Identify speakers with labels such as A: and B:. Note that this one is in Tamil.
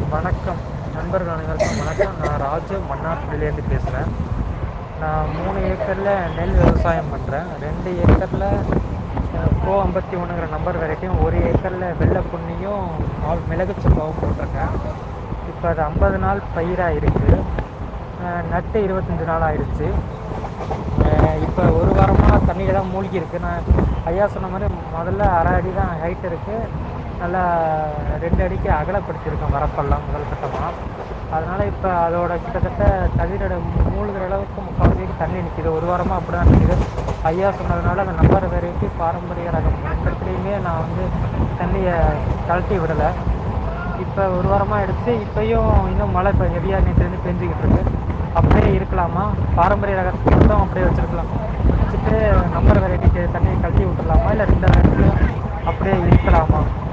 A: வணக்கம் நண்பர்கள் அனைவருக்கும் வணக்கம் நான் ராஜு மன்னார்குடியிலேருந்து பேசுகிறேன் நான் மூணு ஏக்கரில் நெல் விவசாயம் பண்ணுறேன் ரெண்டு ஏக்கரில் ப்ரோ ஐம்பத்தி ஒன்றுங்கிற நம்பர் வெரைட்டியும் ஒரு ஏக்கரில் வெள்ளை புண்ணியும் ஆல் மிளகு சம்பாவும் போட்டிருக்கேன் இப்போ அது ஐம்பது நாள் பயிராக இருக்குது நட்டு இருபத்தஞ்சி நாள் ஆயிடுச்சு இப்போ ஒரு வாரமாக தண்ணியெல்லாம் மூழ்கி இருக்கு நான் ஐயா சொன்ன மாதிரி முதல்ல அரை அடி தான் ஹைட் இருக்குது நல்லா ரெண்டு அடிக்கு அகலப்படுத்தியிருக்கேன் வரப்பெல்லாம் முதல் கட்டமாக அதனால் இப்போ அதோட கிட்டத்தட்ட தவிரோட மூழ்கிற அளவுக்கு முக்கால்வாசிக்கு தண்ணி நிற்கிது ஒரு வாரமாக அப்படி தான் நிற்கிது ஐயா சொன்னதுனால அந்த நம்பர் வெரைட்டி பாரம்பரிய ரகம் ரெண்டுத்துலேயுமே நான் வந்து தண்ணியை கழட்டி விடலை இப்போ ஒரு வாரமாக எடுத்து இப்போயும் இன்னும் மழை இப்போ ஹெவியாக நேற்றுலேருந்து பெஞ்சிக்கிட்டு இருக்கு அப்படியே இருக்கலாமா பாரம்பரிய ரகத்துக்கு மட்டும் அப்படியே வச்சுருக்கலாம் வச்சுட்டு நம்பர் வெரைட்டிக்கு தண்ணியை கழட்டி விட்டுலாமா இல்லை ரெண்டு ரகத்துலையும் அப்படியே இருக்கலாமா